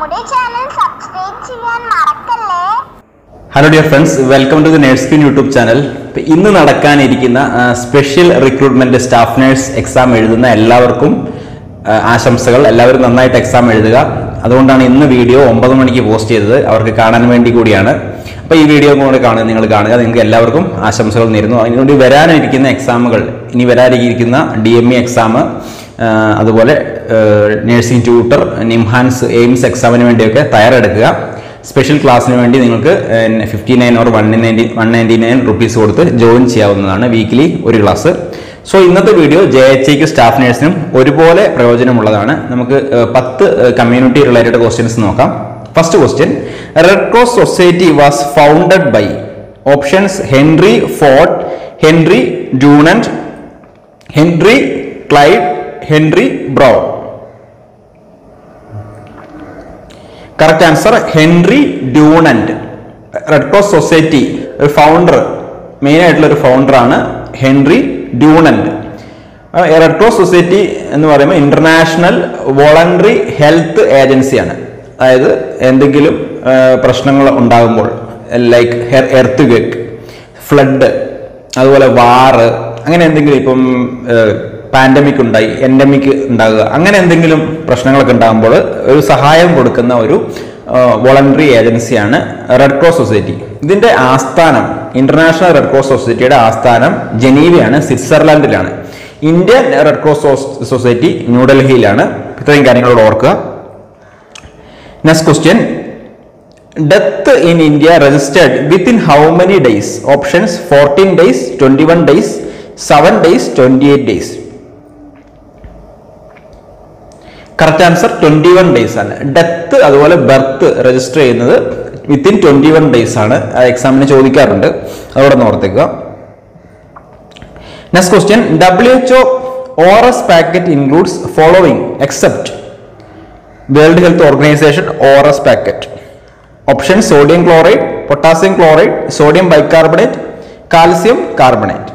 നമ്മുടെ channel subscribe ചെയ്യാൻ മറക്കല്ലേ hello dear friends welcome to the nurse queen YouTube channel ഇന്ന് നടക്കാനിരിക്കുന്ന special recruitment staff nurse exam എഴുതുന്ന എല്ലാവർക്കും ആ, ആശംസകൾ എല്ലാവരും നന്നായിട്ട് എക്സാം എഴുതുക അതുകൊണ്ടാണ് ഇന്ന് വീഡിയോ ഒമ്പത് മണിക്ക് പോസ്റ്റ് ചെയ്തത് അവർക്ക് കാണാൻ വേണ്ടി കൂടിയാണ് അപ്പോൾ ഈ വീഡിയോ കൂടെ കാണുക നിങ്ങൾ കാണുക നിങ്ങൾക്ക് എല്ലാവർക്കും ആശംസകൾ നേരുന്നു അതിനുവേണ്ടി വരാനിരിക്കുന്ന എക്സാമുകൾ ഇനി വരാനിരിക്കുന്ന ഡി എം ഇ എക്സാം അതുപോലെ നഴ്സിംഗ് ട്യൂട്ടർ നിംഹാൻസ് എയിംസ് എക്സാമിന് വേണ്ടിയൊക്കെ തയ്യാറെടുക്കുക സ്പെഷ്യൽ ക്ലാസ്സിന് വേണ്ടി നിങ്ങൾക്ക് fifty nine or one ninety one ninety nine rupees കൊടുത്ത് ജോയിൻ ചെയ്യാവുന്നതാണ് വീക്കിലി ഒരു ക്ലാസ് സോ ഇന്നത്തെ വീഡിയോ ജെ എച്ച് ഐക്ക് സ്റ്റാഫ് നേഴ്സിനും ഒരുപോലെ പ്രയോജനമുള്ളതാണ് നമുക്ക് ഏഹ്, പത്ത് കമ്മ്യൂണിറ്റി റിലേറ്റഡ് ക്വസ്റ്റ്യൻസ് നോക്കാം first question Red Cross Society was founded by options Henry Ford Henry Dunant Henry Clyde Henry Brown correct answer Henry Dunant Red Cross Society ഒരു founder main ആയിട്ടുള്ള ഒരു ഫൗണ്ടറാണ് Henry Dunant Red Cross Society എന്ന് പറയുമ്പോൾ international voluntary health ഏജൻസിയാണ് അതായത് എന്തെങ്കിലും ആ, പ്രശ്നങ്ങൾ ഉണ്ടാകുമ്പോൾ ലൈക്ക് എർത്ത് ഗേക്ക് ഫ്ലഡ് അതുപോലെ വാറ് അങ്ങനെ എന്തെങ്കിലും ഇപ്പം പാൻഡമിക് ഉണ്ടായി എൻഡമിക് ഉണ്ടാകുക അങ്ങനെ എന്തെങ്കിലും പ്രശ്നങ്ങളൊക്കെ ഉണ്ടാകുമ്പോൾ ഒരു സഹായം കൊടുക്കുന്ന ഒരു വോളണ്ടറി ഏജൻസിയാണ് റെഡ് ക്രോസ് സൊസൈറ്റി ഇതിന്റെ ആസ്ഥാനം ഇന്റർനാഷണൽ റെഡ് ക്രോസ് സൊസൈറ്റിയുടെ ആസ്ഥാനം ജനീവയാണ് സ്വിറ്റ്സർലൻഡിലാണ് ഇന്ത്യൻ റെഡ് ക്രോസ് സൊസൈറ്റി ന്യൂഡൽഹിയിലാണ് ഇത്രയും കാര്യങ്ങളോട് ഓർക്കുക next question death in India registered within how many days options fourteen days twenty one days seven days twenty eight days correct answer twenty one days ആണ് death അതുപോലെ birth register ചെയ്യുന്നത് within twenty one days ആണ് ആ എക്സാമിന് ചോദിക്കാറുണ്ട് അതോടെ ഒന്ന് ഓർത്തേക്കുക next question W H O O R S packet includes following except World health organisation O R S packet option sodium chloride potassium chloride sodium bicarbonate calcium carbonate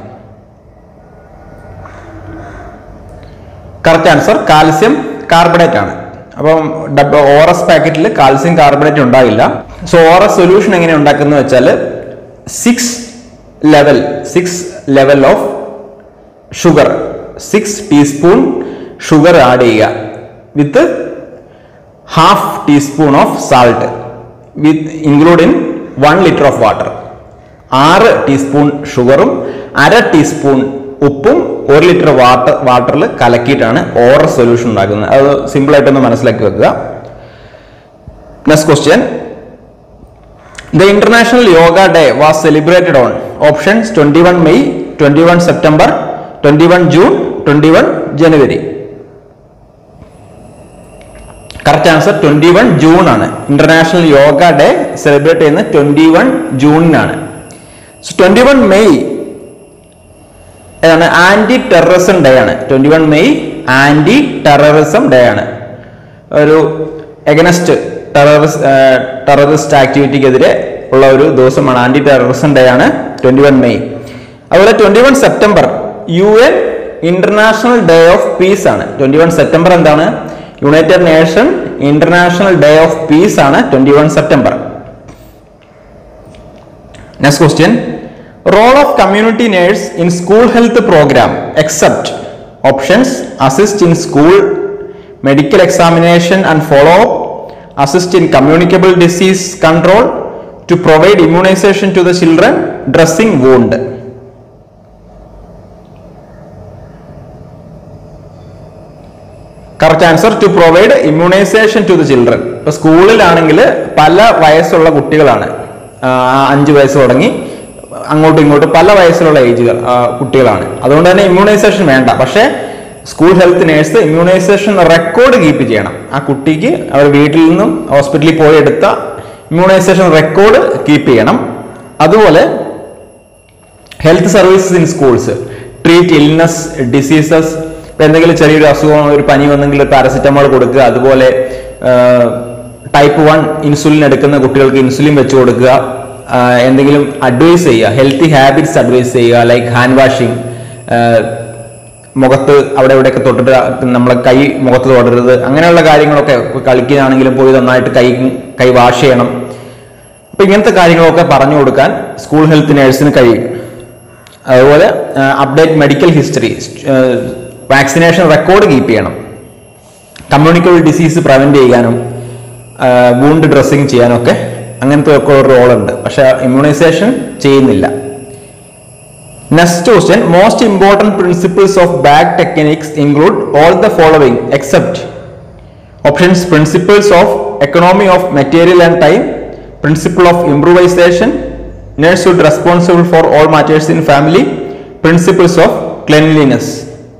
correct answer calcium carbonate ആണ് അപ്പം O R S പാക്കറ്റിൽ calcium carbonate ഉണ്ടാകില്ല so O R S solution എങ്ങനെ ഉണ്ടാക്കുന്നത് വെച്ചാൽ six level six level of sugar six teaspoon sugar add ചെയ്യുക with half teaspoon of salt with include in one litre of water ആറ് teaspoon ഷുഗറും അര teaspoon ഉപ്പും ഒരു ലിറ്റർ വാട്ടർ വാട്ടറിൽ കലക്കിയിട്ടാണ് ഓറ സൊല്യൂഷൻ ഉണ്ടാക്കുന്നത് അത് സിമ്പിൾ ആയിട്ടൊന്ന് മനസ്സിലാക്കി വെക്കുക next question the international yoga day was celebrated on options twenty one May twenty one September twenty one June twenty one January correct answer twenty one June ആണ് international yoga day celebrate ചെയ്യുന്നത് twenty one ജൂണിനാണ് so twenty one May ഏതാണ് anti terrorism day ആണ് twenty one May anti terrorism day ആണ് ഒരു against terrorist terrorist ആക്ടിവിറ്റിക്കെതിരെ ഉള്ള ഒരു ദിവസമാണ് ആന്റി ടെററിസം ഡേ ആണ് ട്വന്റി വൺ മെയ് അതുപോലെ twenty one September U N international day of peace ആണ് ട്വന്റി വൺ സെപ്റ്റംബർ എന്താണ് united nation international day of peace ആണ് twenty one September next question role of community nurse in school health programme except options assist in school medical examination and follow assist in communicable disease control to provide immunisation to the children dressing wound correct answer to provide immunisation to the children ഇപ്പൊ സ്കൂളിലാണെങ്കിൽ പല വയസ്സുള്ള കുട്ടികളാണ് ആ, അഞ്ച് വയസ്സ് തുടങ്ങി അങ്ങോട്ടും ഇങ്ങോട്ടും പല വയസ്സിലുള്ള ഏജുകൾ ആ, കുട്ടികളാണ് അതുകൊണ്ട് തന്നെ ഇമ്മ്യൂണൈസേഷൻ വേണ്ട പക്ഷേ school health nurse immunisation record keep ചെയ്യണം ആ കുട്ടിക്ക് അവർ വീട്ടിൽ നിന്നും ഹോസ്പിറ്റലിൽ പോയി എടുത്ത ഇമ്മ്യൂണൈസേഷൻ റെക്കോർഡ് കീപ്പ് ചെയ്യണം അതുപോലെ health services in schools treat illness diseases ഇപ്പൊ എന്തെങ്കിലും ചെറിയൊരു അസുഖം ഒരു പനി വന്നെങ്കിൽ പാരസിറ്റമോൾ കൊടുക്കുക അതുപോലെ ടൈപ്പ് വൺ ഇൻസുലിൻ എടുക്കുന്ന കുട്ടികൾക്ക് ഇൻസുലിൻ വെച്ച് കൊടുക്കുക ആ, എന്തെങ്കിലും അഡ്വൈസ് ചെയ്യുക ഹെൽത്തി ഹാബിറ്റ്സ് അഡ്വൈസ് ചെയ്യുക ലൈക്ക് ഹാൻഡ് വാഷിംഗ് മുഖത്ത് അവിടെ ഇവിടെയൊക്കെ തൊട്ടിട്ട് നമ്മളെ കൈ മുഖത്ത് തൊടരുത് അങ്ങനെയുള്ള കാര്യങ്ങളൊക്കെ കളിക്കാനാണെങ്കിലും പോയി നന്നായിട്ട് കൈ കൈ വാഷ് ചെയ്യണം അപ്പൊ ഇങ്ങനത്തെ കാര്യങ്ങളൊക്കെ പറഞ്ഞു കൊടുക്കാൻ സ്കൂൾ ഹെൽത്ത് നേഴ്സിന് കഴിയും അതുപോലെ update medical history vaccination record keep ചെയ്യണം കമ്മ്യൂണിക്കബിൾ ഡിസീസ് പ്രിവെന്റ് ചെയ്യാനും വൂണ്ട് ഡ്രസ്സിങ് ചെയ്യാനൊക്കെ അങ്ങനത്തെ ഒക്കെ ഒരു റോളുണ്ട് പക്ഷെ ഇമ്മ്യൂണൈസേഷൻ ചെയ്യുന്നില്ല next question most important principles of bag techniques include all the following except options principles of economy of material and time principle of improvisation nurse should responsible for all matters in family principles of cleanliness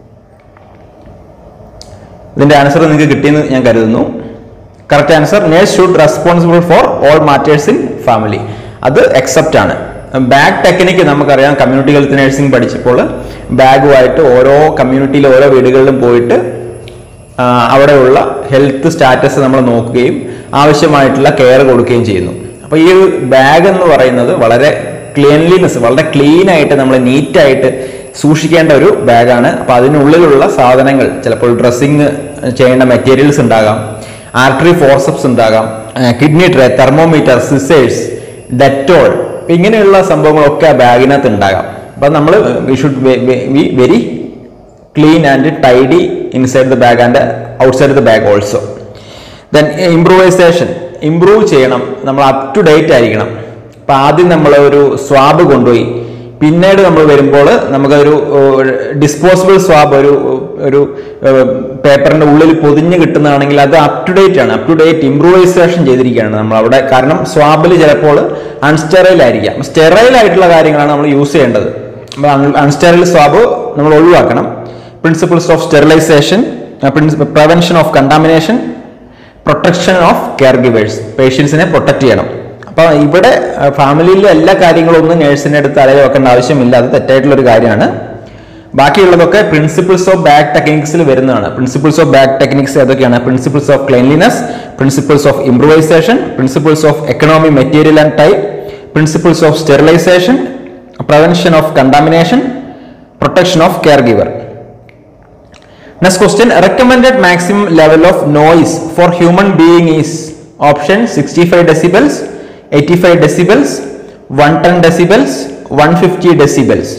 ഇതിന്റെ answer നിങ്ങൾക്ക് കിട്ടിയെന്ന് ഞാൻ കരുതുന്നു correct answer nurse should responsible for all matters in family അത് except ആണ് bag technique നമുക്കറിയാം community health nursing പഠിച്ചപ്പോൾ ബാഗുമായിട്ട് ഓരോ കമ്മ്യൂണിറ്റിയിലെ ഓരോ വീടുകളിലും പോയിട്ട് ആ, അവിടെയുള്ള ഹെൽത്ത് സ്റ്റാറ്റസ് നമ്മൾ നോക്കുകയും ആവശ്യമായിട്ടുള്ള കെയർ കൊടുക്കുകയും ചെയ്യുന്നു അപ്പോൾ ഈ ഒരു ബാഗ് എന്ന് പറയുന്നത് വളരെ ക്ലീൻലിനെസ് വളരെ ക്ലീൻ ആയിട്ട് നമ്മൾ നീറ്റായിട്ട് സൂക്ഷിക്കേണ്ട ഒരു ബാഗാണ് അപ്പോൾ അതിനുള്ളിലുള്ള സാധനങ്ങൾ ചിലപ്പോൾ ഡ്രസ്സിങ് ചെയ്യേണ്ട മെറ്റീരിയൽസ് ഉണ്ടാകാം ആർട്ടറി ഫോർസപ്സ് ഉണ്ടാകാം kidney tray thermometer scissors Dettol ഇങ്ങനെയുള്ള സംഭവങ്ങളൊക്കെ ആ ബാഗിനകത്ത് ഉണ്ടാകാം അപ്പം നമ്മൾ we should be very clean and tidy inside the bag and outside the bag also then improvisation improve ചെയ്യണം നമ്മൾ അപ് ടു ഡേറ്റ് ആയിരിക്കണം അപ്പം ആദ്യം നമ്മൾ ഒരു സ്വാബ് കൊണ്ടുപോയി പിന്നീട് നമ്മൾ വരുമ്പോൾ നമുക്കൊരു ഡിസ്പോസിബിൾ സ്വാബ് ഒരു ഒരു പേപ്പറിന്റെ ഉള്ളിൽ പൊതിഞ്ഞ് കിട്ടുന്നതാണെങ്കിൽ അത് അപ് ടു ഡേറ്റ് ആണ് അപ് ടു ഡേറ്റ് ഇംപ്രൂവൈസേഷൻ ചെയ്തിരിക്കുകയാണ് നമ്മൾ അവിടെ കാരണം സ്വാബിൽ ചിലപ്പോൾ അൺസ്റ്റെറൈൽ ആയിരിക്കാം സ്റ്റെറൈൽ ആയിട്ടുള്ള കാര്യങ്ങളാണ് നമ്മൾ യൂസ് ചെയ്യേണ്ടത് അൺസ്റ്റെറൈൽ സ്വാബ് നമ്മൾ ഒഴിവാക്കണം principles of sterilization prevention of contamination protection of care givers പേഷ്യൻസിനെ പ്രൊട്ടക്ട് ചെയ്യണം അപ്പൊ ഇവിടെ ഫാമിലിയിലെ എല്ലാ കാര്യങ്ങളും ഒന്നും നേഴ്സിന്റെ അടുത്ത് തലയിൽ വെക്കേണ്ട ആവശ്യമില്ല അത് തെറ്റായിട്ടുള്ള ഒരു കാര്യമാണ് ബാക്കിയുള്ളതൊക്കെ പ്രിൻസിപ്പിൾസ് ഓഫ് ബാഗ് ടെക്നിക്സിൽ വരുന്നതാണ് പ്രിൻസിപ്പിൾസ് ഓഫ് ബാഗ് ടെക്നിക്സ് ഏതൊക്കെയാണ് principles of cleanliness principles of improvisation principles of economy material and type principles of sterilization prevention of contamination protection of caregiver next question recommended maximum level of noise for human being is option 65 decibels 85 decibels 110 decibels 150 decibels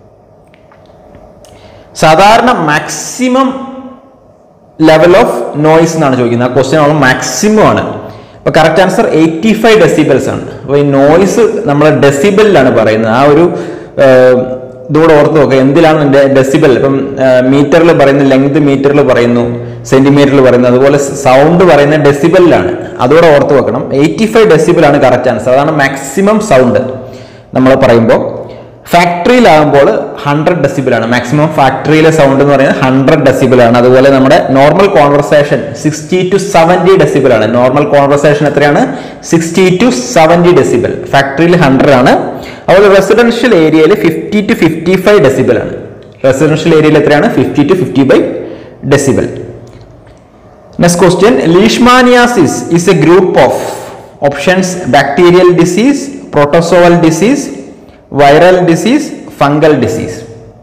സാധാരണ maximum level of noise എന്നാണ് ചോദിക്കുന്നത് ആ question ആവുമ്പോൾ maximum ആണ് അപ്പൊ correct answer eighty five decibels ആണ് അപ്പൊ ഈ നോയ്സ് നമ്മൾ ഡെസിബിളിലാണ് പറയുന്നത് ആ ഒരു ഏഹ്, ഇതുകൂടെ ഓർത്ത് നോക്കുക എന്തിലാണ് ഡെസിബിൾ ഇപ്പം മീറ്ററിൽ പറയുന്ന ലെങ്ത് മീറ്ററിൽ പറയുന്നു സെന്റിമീറ്ററിൽ പറയുന്നു അതുപോലെ സൗണ്ട് പറയുന്ന ഡെസിബിളിലാണ് അതുകൂടെ ഓർത്ത് വെക്കണം എയ്റ്റി ഫൈവ് ഡെസിബിൾ ആണ് കറക്റ്റ് ആൻസർ അതാണ് മാക്സിമം സൗണ്ട് നമ്മൾ പറയുമ്പോൾ ഫാക്ടറിയിലാകുമ്പോൾ ഹൺഡ്രഡ് ഡെസിബിൾ ആണ് മാക്സിമം ഫാക്ടറിയിലെ സൗണ്ട് എന്ന് പറയുന്നത് ഹൺഡ്രഡ് ഡെസിബിൾ ആണ് അതുപോലെ നമ്മുടെ normal conversation sixty to seventy decibel ആണ് നോർമൽ കോൺവെർസേഷൻ എത്രയാണ് സിക്സ്റ്റി ടു സെവൻറ്റി ഡെസിബിൾ ഫാക്ടറിയിൽ ഹൺഡ്രഡ് ആണ് അതുപോലെ റെസിഡൻഷ്യൽ ഏരിയയിൽ fifty to fifty five decibel ആണ് റെസിഡൻഷ്യൽ ഏരിയയിൽ എത്രയാണ് fifty to fifty five decibel Next question. Leishmaniasis is a group of options bacterial disease, protozoal disease, viral disease, fungal disease.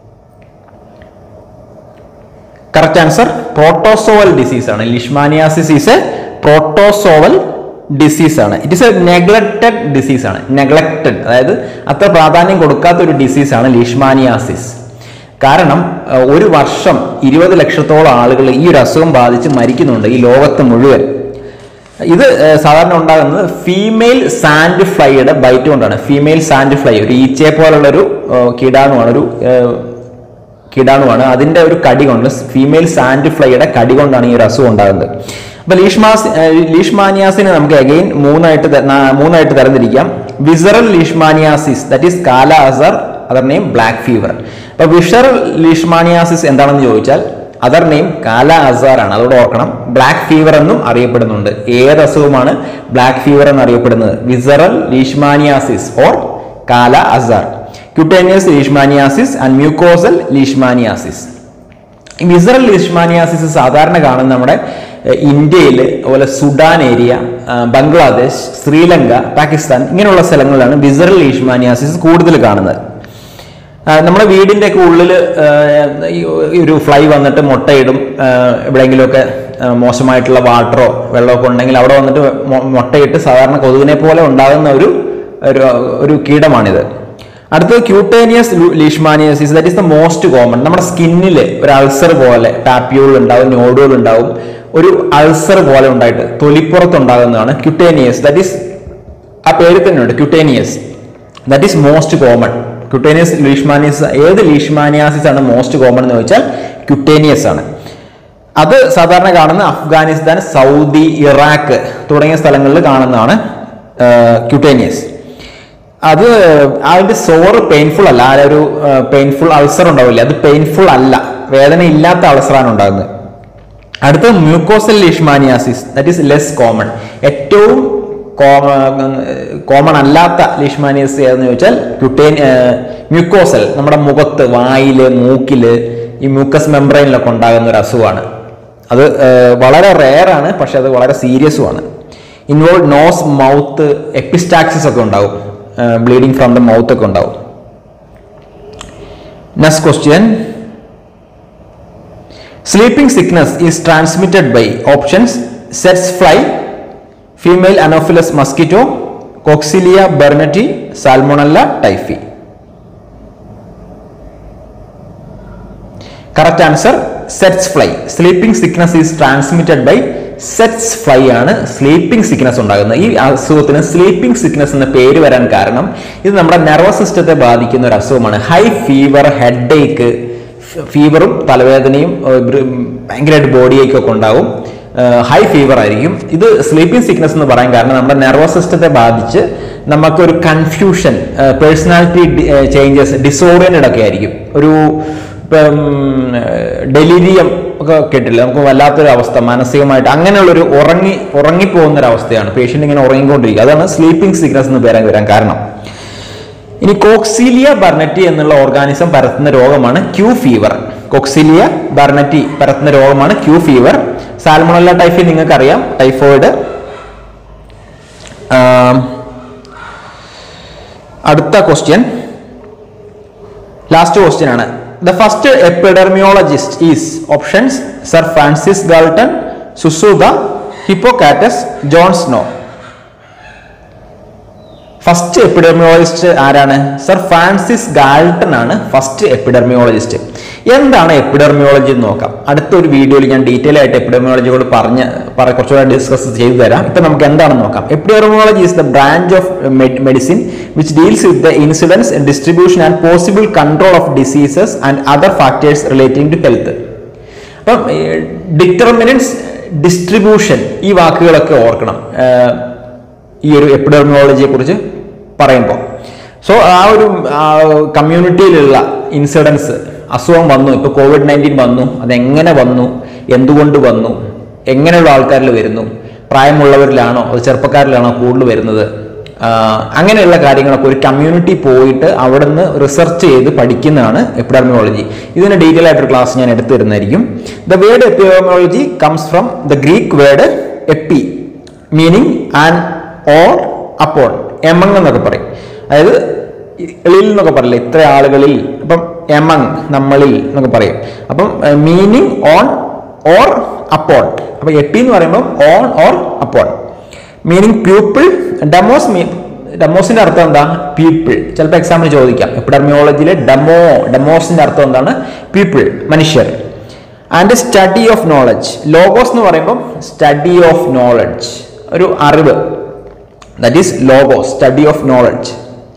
Correct answer protozoal disease ആണ് leishmaniasis is a protozoal disease ആണ് it is a neglected disease ആണ് neglected അതായത് അത്ര പ്രാധാന്യം കൊടുക്കാത്ത ഒരു disease ആണ് ലിഷ്മാനിയാസിസ് കാരണം അഹ്, ഒരു വർഷം ഇരുപത് ലക്ഷത്തോളം ആളുകൾ ഈ ഒരു അസുഖം ബാധിച്ച് മരിക്കുന്നുണ്ട് ഈ ലോകത്ത് മുഴുവൻ ഇത് ഏഹ്, സാധാരണ ഉണ്ടാകുന്നത് ഫീമെയിൽ സാൻഡ് ഫ്ലൈയുടെ ബൈറ്റ് കൊണ്ടാണ് ഫീമെയിൽ സാൻഡ് ഫ്ലൈ ഒരു ഈച്ചയെ പോലുള്ള ഒരു ഏഹ്, കീടാണുമാണ് ഒരു ഏഹ്, കീടാണുവാണ് അതിന്റെ ഒരു കടി കൊണ്ട് ഫീമെയിൽ സാൻഡ് ഫ്ലൈയുടെ കടി കൊണ്ടാണ് ഈ ഒരു അസുഖം ഉണ്ടാകുന്നത് അപ്പൊ ലീഷ്മാസ് ഏഹ് ലീഷ്മാനിയാസിനെ നമുക്ക് അഗൈൻ മൂന്നായിട്ട് ത- നാ- മൂന്നായിട്ട് തരംതിരിക്കാം visceral leishmaniasis that is kala azar other name black fever അപ്പൊ വിഷറൽ ലീഷ്മാനിയാസിസ് എന്താണെന്ന് ചോദിച്ചാൽ അതർ നെയിം കാല അസാർ ആണ് അതോടെ ഓർക്കണം ബ്ലാക്ക് ഫീവർ എന്നും അറിയപ്പെടുന്നുണ്ട് ഏത് അസുഖമാണ് ബ്ലാക്ക് ഫീവർ എന്ന് അറിയപ്പെടുന്നത് visceral leishmaniasis or kala azar cutaneous leishmaniasis and mucosal leishmaniasis ഈ വിസറൽ ലീഷ്മാനിയാസിസ് സാധാരണ കാണുന്ന നമ്മുടെ ഇന്ത്യയിൽ അതുപോലെ സുഡാൻ ഏരിയ ആ, ബംഗ്ലാദേശ് ശ്രീലങ്ക പാകിസ്ഥാൻ ഇങ്ങനെയുള്ള സ്ഥലങ്ങളിലാണ് വിസറൽ ലീഷ്മാനിയാസിസ് കൂടുതൽ കാണുന്നത് ആ, നമ്മുടെ വീടിന്റെ ഒക്കെ ഉള്ളിൽ ഈ ഒരു ഫ്ലൈ വന്നിട്ട് മുട്ടയിടും ആ, എവിടെയെങ്കിലുമൊക്കെ ആ, മോശമായിട്ടുള്ള വാട്ടറോ വെള്ളമൊക്കെ ഉണ്ടെങ്കിൽ അവിടെ വന്നിട്ട് മൊ- മുട്ടയിട്ട് സാധാരണ കൊതുകിനെ പോലെ ഉണ്ടാകുന്ന ഒരു ഒരു ഒരു കീടമാണിത് അടുത്തത് cutaneous leishmaniasis that is the most common നമ്മുടെ സ്കിന്നിൽ ഒരു അൾസർ പോലെ ടാപ്യൂൾ ഉണ്ടാവും നോഡുകൾ ഉണ്ടാവും ഒരു അൾസർ പോലെ ഉണ്ടായിട്ട് തൊലിപ്പുറത്ത് ഉണ്ടാകുന്നതാണ് ക്യൂട്ടേനിയസ് ദാറ്റ് ഈസ് ആ പേര് തന്നെയുണ്ട് cutaneous that is most common cutaneous leishmaniasis ഏത് ലീഷ്മാനിയാസിസ് ആണ് മോസ്റ്റ് കോമൺ എന്ന് ചോദിച്ചാൽ ക്യൂട്ടേനിയസ് ആണ് അത് സാധാരണ കാണുന്ന അഫ്ഗാനിസ്ഥാൻ സൗദി ഇറാഖ് തുടങ്ങിയ സ്ഥലങ്ങളിൽ കാണുന്നതാണ് ക്യൂട്ടേനിയസ് അത് അതിന്റെ സോറ് പെയിൻഫുൾ അല്ല ആ ഒരു പെയിൻഫുൾ അൾസർ ഉണ്ടാവില്ലേ അത് പെയിൻഫുൾ അല്ല വേദന ഇല്ലാത്ത അൾസറാണ് ഉണ്ടാകുന്നത് അടുത്തത് mucosal leishmaniasis that is less common ഏറ്റവും കോമൺ അല്ലാത്ത ലീഷ്മാനിയസ് ഏതെന്ന് ചോദിച്ചാൽ ക്യുട്ടേൻ മ്യൂക്കോസൽ നമ്മുടെ മുഖത്ത് വായില് മൂക്കില് ഈ മ്യൂക്കസ് മെംബ്രെയിനിലൊക്കെ ഉണ്ടാകുന്ന ഒരു അസുഖമാണ് അത് ഏർ, വളരെ റെയർ ആണ് പക്ഷെ അത് വളരെ സീരിയസും ആണ് ഇൻവോൾവ് നോസ് മൗത്ത് എപ്പിസ്റ്റാക്സിസ് ഒക്കെ ഉണ്ടാവും ബ്ലീഡിങ് ഫ്രം ദ മൗത്ത് ഒക്കെ ഉണ്ടാവും next question Sleeping sickness is transmitted by options sets fly, female Anopheles mosquito, Coxilia burnetii, Salmonella typhi. Correct answer tsetse fly sleeping sickness is transmitted by tsetse fly ആണ് sleeping sickness ഉണ്ടാകുന്നത് ഈ അസുഖത്തിന് sleeping sickness എന്ന പേര് വരാൻ കാരണം ഇത് നമ്മുടെ നെർവസ് സിസ്റ്റത്തെ ബാധിക്കുന്ന ഒരു അസുഖമാണ് ഹൈ ഫീവർ ഹെഡ് ഏക്ക് ഫീവറും തലവേദനയും ഏഹ്, ബ്ര- ഭയങ്കരമായിട്ട് ബോഡി ഏക്ക് ഒക്കെ ഉണ്ടാവും ഹൈ ഫീവർ ആയിരിക്കും ഇത് സ്ലീപ്പിംഗ് സിക്നസ് എന്ന് പറയാൻ കാരണം നമ്മുടെ നെർവസ് സിസ്റ്റത്തെ ബാധിച്ച് നമുക്കൊരു കൺഫ്യൂഷൻ പേഴ്സണാലിറ്റി ചേഞ്ചസ് ഡിസോറിയൻഡ് ഒക്കെ ആയിരിക്കും ഒരു ഇപ്പം ഡെലിരിയം ഒക്കെ കേട്ടില്ല നമുക്ക് വല്ലാത്തൊരു അവസ്ഥ മാനസികമായിട്ട് അങ്ങനെയുള്ളൊരു ഉറങ്ങി ഉറങ്ങിപ്പോകുന്ന ഒരു അവസ്ഥയാണ് പേഷ്യൻ്റ് ഇങ്ങനെ ഉറങ്ങിക്കൊണ്ടിരിക്കുക അതാണ് സ്ലീപ്പിംഗ് സിക്നസ് എന്ന് പേരാൻ വരാൻ കാരണം ഇനി കോക്സീലിയ ബർണറ്റി എന്നുള്ള ഓർഗാനിസം പരത്തുന്ന രോഗമാണ് ക്യൂ ഫീവർ കോക്സീലിയ ബർണറ്റി പരത്തുന്ന രോഗമാണ് ക്യൂ ഫീവർ സാൽമോണല്ല ടൈഫി നിങ്ങൾക്കറിയാം ടൈഫോയിഡ് ആം, അടുത്ത ക്വസ്റ്റ്യൻ ലാസ്റ്റ് ക്വസ്റ്റ്യൻ ആണ് the first epidemiologist is options sir Francis Galton സുസൂബ Hippocrates John Snow first epidemiologist ആരാണ് സർ ഫ്രാൻസിസ് ഗാൾട്ടൺ ആണ് ഫസ്റ്റ് എപ്പിഡെർമിയോളജിസ്റ്റ് എന്താണ് എപ്പിഡെർമിയോളജി എന്ന് നോക്കാം അടുത്തൊരു വീഡിയോയിൽ ഞാൻ ഡീറ്റെയിൽ ആയിട്ട് എപ്പിഡെർമിയോളജിയോട് പറഞ്ഞ് പറ കുറച്ചുകൂടെ ഡിസ്കസ് ചെയ്തു തരാം ഇപ്പൊ നമുക്ക് എന്താണെന്ന് നോക്കാം epidemiology is the branch of medicine which deals with the incidence distribution and possible control of diseases and other factors relating to health അപ്പം ഡിറ്റർമിനൻസ് ഡിസ്ട്രിബ്യൂഷൻ ഈ വാക്കുകളൊക്കെ ഓർക്കണം ഏഹ്, ഈ ഒരു എപ്പിഡെർമിയോളജിയെ കുറിച്ച് പറയുമ്പോൾ സോ ആ ഒരു കമ്മ്യൂണിറ്റിയിലുള്ള ഇൻസിഡൻസ് അസുഖം വന്നു ഇപ്പോൾ കോവിഡ് നയൻറ്റീൻ വന്നു അതെങ്ങനെ വന്നു എന്തുകൊണ്ട് വന്നു എങ്ങനെയുള്ള ആൾക്കാരിൽ വരുന്നു പ്രായമുള്ളവരിലാണോ അത് ചെറുപ്പക്കാരിലാണോ കൂടുതൽ വരുന്നത് ആ, അങ്ങനെയുള്ള കാര്യങ്ങളൊക്കെ ഒരു കമ്മ്യൂണിറ്റി പോയിട്ട് അവിടെ നിന്ന് റിസർച്ച് ചെയ്ത് പഠിക്കുന്നതാണ് എപ്പിഡെർമിയോളജി ഇതിന് ഡീറ്റെയിൽ ആയിട്ടൊരു ക്ലാസ് ഞാൻ എടുത്തു തരുന്നതായിരിക്കും the word epidemiology comes from the Greek word epi meaning and or upon among എന്നൊക്കെ പറയും അതായത് എളിൽ എന്നൊക്കെ പറയില്ല ഇത്ര ആളുകളിൽ അപ്പം എമങ് നമ്മളിൽ എന്നൊക്കെ പറയും അപ്പം മീനിങ് ഓൺ ഓർ അപ്പോൺ അപ്പൊ എപ്പി എന്ന് പറയുമ്പോൾ on or upon meaning people demos മീ ഡെമോസിന്റെ അർത്ഥം എന്താ പീപ്പിൾ ചിലപ്പോൾ എക്സാമിന് ചോദിക്കാം എപ്പിഡർമിയോളജിയിലെ ഡെമോ ഡെമോസിന്റെ അർത്ഥം എന്താണ് പീപ്പിൾ മനുഷ്യർ and study of knowledge logos എന്ന് പറയുമ്പോൾ സ്റ്റഡി ഓഫ് നോളജ് ഒരു അറിവ് that is logos study of knowledge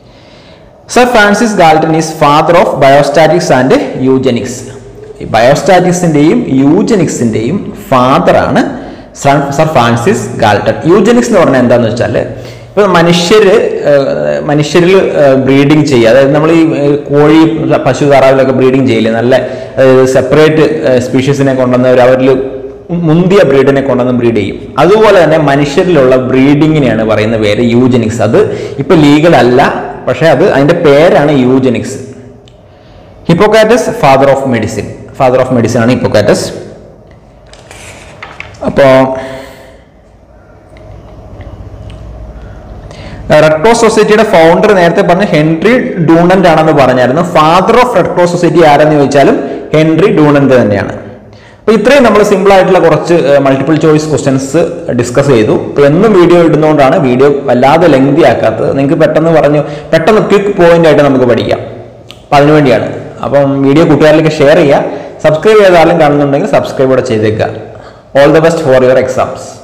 sir Francis Galton is father of biostatistics and eugenics ബയോസ്റ്റാറ്റിക്സിന്റെയും യൂജനിക്സിന്റെയും ഫാദറാണ് സർ ഫ്രാൻസിസ് ഗാൾട്ടൺ യൂജനിക്സ് എന്ന് പറഞ്ഞാൽ എന്താണെന്ന് വെച്ചാൽ ഇപ്പൊ മനുഷ്യര് ഏഹ്, മനുഷ്യരിൽ ബ്രീഡിങ് ചെയ്യുക അതായത് നമ്മൾ ഈ ഏഹ്, കോഴി പശു താറാവിലൊക്കെ ബ്രീഡിങ് ചെയ്യില്ലേ നല്ല സെപ്പറേറ്റ് സ്പീഷീസിനെ കൊണ്ടുവന്ന് അവർ അവരിൽ മുന്തിയ ബ്രീഡിനെ കൊണ്ടുവന്ന് ബ്രീഡ് ചെയ്യും അതുപോലെ തന്നെ മനുഷ്യരിലുള്ള ബ്രീഡിങ്ങിനെയാണ് പറയുന്ന പേര് യൂജനിക്സ് അത് ഇപ്പൊ ലീഗൽ അല്ല പക്ഷെ അത് അതിന്റെ പേരാണ് eugenics Hippocrates father of medicine father of medicine ആണ് ഹിപ്പോക്കാറ്റസ് അപ്പോ റെഡ് ക്രോസ് സൊസൈറ്റിയുടെ ഫൗണ്ടർ നേരത്തെ പറഞ്ഞ ഹെൻറി ഡൂണന്റ് ആണെന്ന് പറഞ്ഞായിരുന്നു father of Red Cross society ആരെന്ന് ചോദിച്ചാലും ഹെൻറി ഡൂണന്റ് തന്നെയാണ് അപ്പൊ ഇത്രയും നമ്മൾ സിമ്പിൾ ആയിട്ടുള്ള കുറച്ച് മൾട്ടിപ്പിൾ ചോയ്സ് ക്വസ്റ്റ്യൻസ് ഡിസ്കസ് ചെയ്തു ഇപ്പൊ എന്നും വീഡിയോ ഇടുന്നതുകൊണ്ടാണ് വീഡിയോ വല്ലാതെ ലെങ്തി ആക്കാത്തത് നിങ്ങൾക്ക് പെട്ടെന്ന് പറഞ്ഞു പെട്ടെന്ന് ക്വിക്ക് പോയിന്റ് ആയിട്ട് നമുക്ക് പഠിക്കാം അപ്പൊ അതിനുവേണ്ടിയാണ് അപ്പം വീഡിയോ കൂട്ടുകാരിലേക്ക് ഷെയർ ചെയ്യുക സബ്സ്ക്രൈബ് ചെയ്താലും കാണുന്നുണ്ടെങ്കിൽ സബ്സ്ക്രൈബ് കൂടെ ചെയ്തേക്കുക all the best for your exams